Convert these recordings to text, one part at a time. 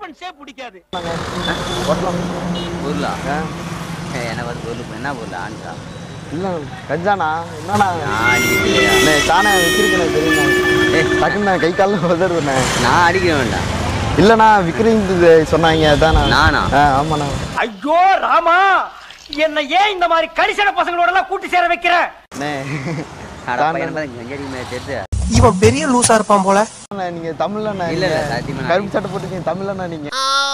சஸ்பென்ஸே பிடிக்காது பொட்டலம் பொருளா ஆ ஏய், எனக்கு வந்து பொருள் என்ன பொருள் ஆன்சா இல்லை கஞ்சானா என்னண்ணா நான் அடிக்கலையா அண்ணே தானே வச்சிருக்கேன் தெரியுண்ணே ஏய், டக்குன்னு நான் கை காலில் உதறுவேண்ணே நான் அடிக்க வேண்டாம் இல்லைண்ணா விக்ரீந்து சொன்னாங்க அதாண்ணா நானா? ஆ ஆமாண்ணா ஐயோ ராமா என்ன ஏன் இந்த மாதிரி கரிசன பசங்களோட எல்லாம் கூட்டி சேர வைக்கிற அண்ணே அட தானே. பையன் பாரு, கஞ்சா அடிக்க மாதிரி தெரியுது. இவன் பெரிய லூசா இருப்பான் போல அண்ணா, நீங்க தமிழ்லண்ணா இல்ல, இல்ல, நீங்க சத்தியமா நான் கருப்பு சட்டை போட்டுருக்கீங்க தமிழ்லண்ணா நீங்க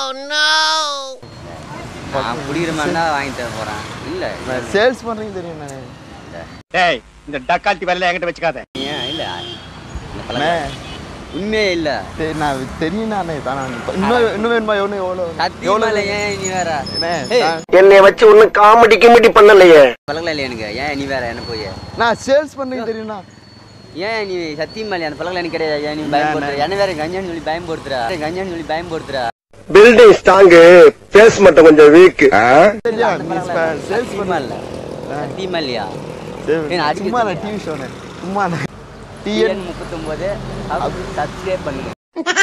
நான் குடிக்கிற மாதிரி தான் வாங்கி தர போறேன் இல்ல இல்ல, இல்ல. சேல்ஸ் பண்றீங்க தெரியும் நானே டேய் இந்த டக்கால்ட்டி வரல என்கிட்ட வச்சுக்காத ஏன் இல்ல இந்த அண்ணே பழக்கம் உண்மையே இல்ல சரி நான் தெரியும் அண்ணே தானே இன்னும் இன்னும் வேணுமா எவ்வளோ எவ்வளோ சத்தியமா இல்ல ஏன் நீ வேற அண்ணே, ஏய். நான்- என்னைய வச்சு ஒன்னும் காமெடி கிமெடி பண்ணலையே பழக்கம் இல்ல எனக்கு ஏன் நீ வேற என்ன போய் நான் சேல்ஸ் பண்றீங்க தெரியும்ண்ணா ஏன் நீ சத்தியமா இல்லையா அந்த பழக்கம் எனக்கு கிடையாது ஏன் நீ பயன்படுத்துற என்ன வேற கஞ்சான்னு சொல்லி பயன்படுத்துற கஞ்சான்னு சொல்லி பயன்படுத்துற பில்டிங் ஸ்ட்ராங்கு பேஸ் மட்டும் கொஞ்சம் வீக் சரியா நீ சேல்ஸ் சத்தியமா இல்ல சத்தியமா இல்லையா ஏய், நான் அடிக்க சும்மா தெரியும். டிவி ஷோண்ணே சும்மா டிஎன் டிஎன் முப்பத்தொன்பது சப்ஸ்கிரைப் பண்ணுங்க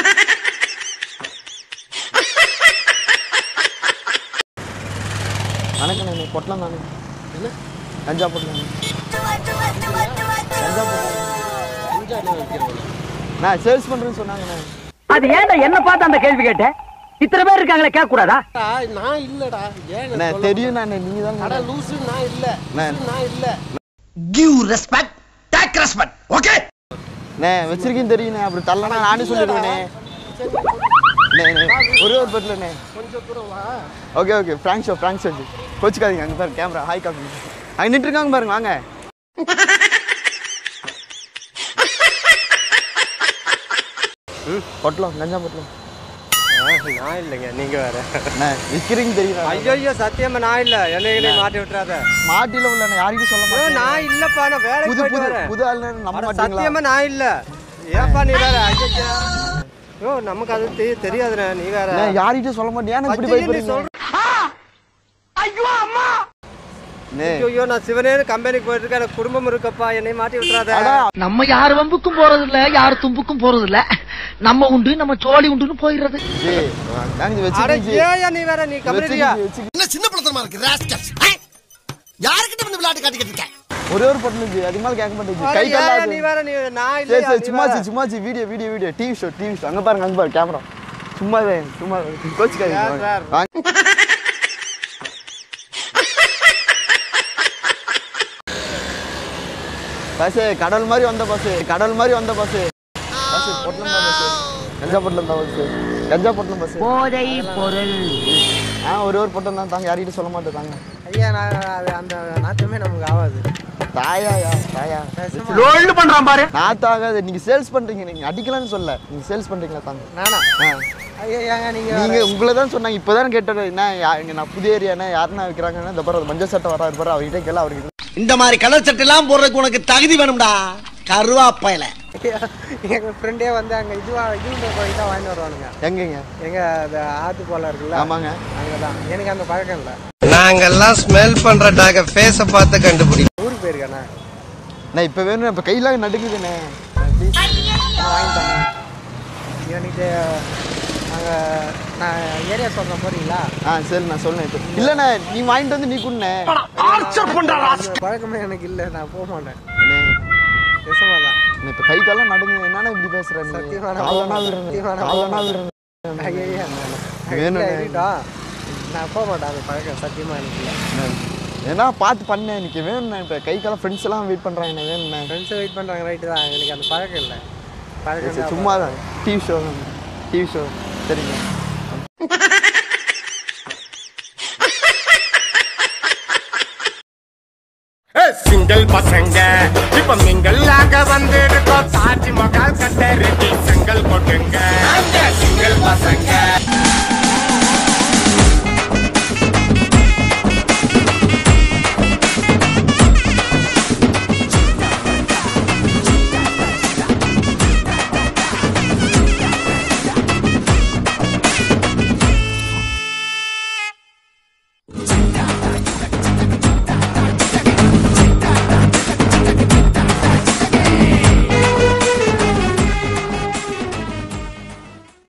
வணக்கம் நானே பொட்டலாம் தானே என்ன கஞ்சா பொட்டலாம் கஞ்சா பொட்டலம் நான் சேல்ஸ் பண்றேன்னு சொன்னாங்கண்ணே அது ஏன்டா என்ன பார்த்து அந்த கேள்வி கேட்ட இத்தனை பேர் இருக்காங்களே கேட்க கூடாதா நான் இல்லடா ஏன் அண்ணே தெரியும் நானே நீங்க தான் லூசு நான் இல்ல அண்ணே, நான் இல்ல give respect take respect okay அண்ணே வச்சிருக்கீங்க தெரியுண்ணே அப்படி தள்ளனா நானே சொல்லிடுவேனே அண்ணே, அண்ணே, ஒரே ஒரு பெட்லண்ணே கொஞ்சம் தூரம் வா okay okay prank show prank show கோச்சுக்காதீங்க அங்கே பாருங்க கேமரா ஹாய் காப்பி அங்கே நின்று இருக்காங்க பாருங்க வாங்க ம் பொட்டலம் கஞ்சா பொட்டலம் நான் இல்லைங்க நீங்க வேற அண்ணே விற்கிறீங்க தெரியும் ஐயோ சத்தியமா நான் இல்ல என்னைய மாட்டி விட்டுறாத மாட்டில உள்ள யாரையும் சொல்ல மாட்டேன் நான் இல்லப்பா நான் வேலைக்கு புது போயிட்டு புது வரேன் புது ஆள் நம்ப அட, மாட்டீங்களா சத்தியமா நான் இல்ல ஏப்பா நீ வேற ஐயோ ஐயோ நமக்கு அது தெ- தெரியாதுண்ணே நீ வேற அண்ணே, யார்கிட்டயும் சொல்ல மாட்டேன் ஏன் இப்படி ஐயோ, நீ பயப்படுறீங்க சொல்ற- அண்ணே, ஐயோ நான் சிவனேன்னு கம்பெனிக்கு போயிட்டு இருக்கேன் எனக்கு குடும்பம் இருக்கப்பா என்னை மாட்டி விட்டுறாத அடா, நம்ம யார் வம்புக்கும் போறது இல்ல யார் தும்புக்கும் போறது இல்ல நம்ம உண்டு நம்ம சோழி உண்டுன்னு போயிடுறது ஜி, நான் இது அட வச்சுக்கிட்டு ஏயா நீ வேற நீ கம்பெனியா வச்சுக்கிட்டு வச்சுக்கிட்டு என்ன சின்ன பழத்தனமா இருக்கு ராஸ்கல்ஸ் யாருக்கிட்ட வந்து விளையாட்டு காட்டிக்கிட்டு இருக்க ஒரே ஒரு பொட்டலம் ஜி அது மேல கேட்க மாட்டேன் ஜி. அட கை ஏயா கல்லாது நீ வேற நீ நான் சரி இல்லையா சரி நீ சும்மா வேற. சி சும்மா சி video video video TV show TV show அங்க பாருங்க அங்க பாருங்க கேமரா சும்மா சும்மா கோச்சுக்காதீங்க யார் சார்? வாங்க. பஸ் கடல் மாதிரி வந்த பஸ் கடல் மாதிரி வந்த பஸ் பஸ் பொட்டலம் தான் பஸ் கஞ்சா பொட்டலம் தான் பஸ் கஞ்சா பொட்டலம் பஸ் போதை பொருள் ஆ ஒரே ஒரு பொட்டலம் தான் தாங்க யார்கிட்ட சொல்ல மாட்டேன் தாங்க ஐயா நான் அது அந்த நாட்டமே நமக்கு ஆகாது தாயாயா தாயா லோல்டு பண்றான் பாரு நாத்தாகாது நீங்க சேல்ஸ் பண்றீங்க நீங்க அடிக்கலாம்னு சொல்ல நீங்க சேல்ஸ் பண்றீங்களா தாங்க நானா ஆ ஐயா ஏங்க நீங்க நீங்க உங்களை தான் சொன்னாங்க இப்போதான் கேட்டது என்ன யா- இங்க நான் புதிய ஏரியாண்ணே யாருன்னா வைக்கிறாங்கன்னா இந்த பாரு மஞ்சள் சட்டை வராது பாரு அவர்கிட்ட கேள்வி அவருக்கு இந்த மாதிரி கலர் சட்டை எல்லாம் போடுறதுக்கு உனக்கு தகுதி வேணும்டா கருவாப்பையில ஐயா, எங்க ஃப்ரெண்டே வந்து அங்க இதுவா இது போய் தான் வாங்கிட்டு வருவானுங்க எங்கங்க எங்க அந்த ஆத்து போல இருக்குல்ல ஆமாங்க அங்கதான் எனக்கு அந்த பழக்கம் இல்ல நாங்கெல்லாம் ஸ்மெல் பண்ற டாக ஃபேஸ பார்த்து கண்டுபிடி ஊருக்கு போயிருக்கானே நான் இப்போ வேணும் இப்போ கையெல்லாம் நடுக்குதுண்ணே வாங்கிட்டாங்க எனக்கு அங்க நான் ஏரியா சொல்றேன் போறீங்களா ஆ சரி நான் சொல்லேன் இப்போ இல்லைண்ணே நீ வாங்கிட்டு வந்து நீ குண்ணே அந்த பழக்கமே எனக்கு இல்ல நான் போக மாட்டேன் நிஜமா தான் இப்போ கை காலம் நடுங்க என்னண்ணே இப்படி பேசுற நீ சத்தியமா நான் காலனா போக விடுறேன் மாட்டேன். காலனா விடுறேன் ஐயா வேணுண்ணே. இருக்கட்டும் நான் போக மாட்டேன் அந்த பழக்கம் சத்தியமா எனக்கு இல்லை ஏன்னா பார்த்து பண்ணேன் எனக்கு வேணுண்ணே இப்போ கை காலம் ஃப்ரெண்ட்ஸ் எல்லாம் வெயிட் பண்ணுறாங்க என்ன வேணுண்ணே ஃப்ரெண்ட்ஸை வெயிட் பண்ணுறாங்க ரைட்டு தான் எனக்கு அந்த பழக்கம் இல்லை பழக்கம் சரி, தான் சும்மா தான் டிவி ஷோ டிவி ஷோ சரிங்க சிங்கிள் பசங்க இப்ப மிங்கல் ஆக வந்திருக்கோம் தாஜ்மஹால் கட்ட ரெடி செங்கல் கொட்டுங்க சிங்கிள் பசங்க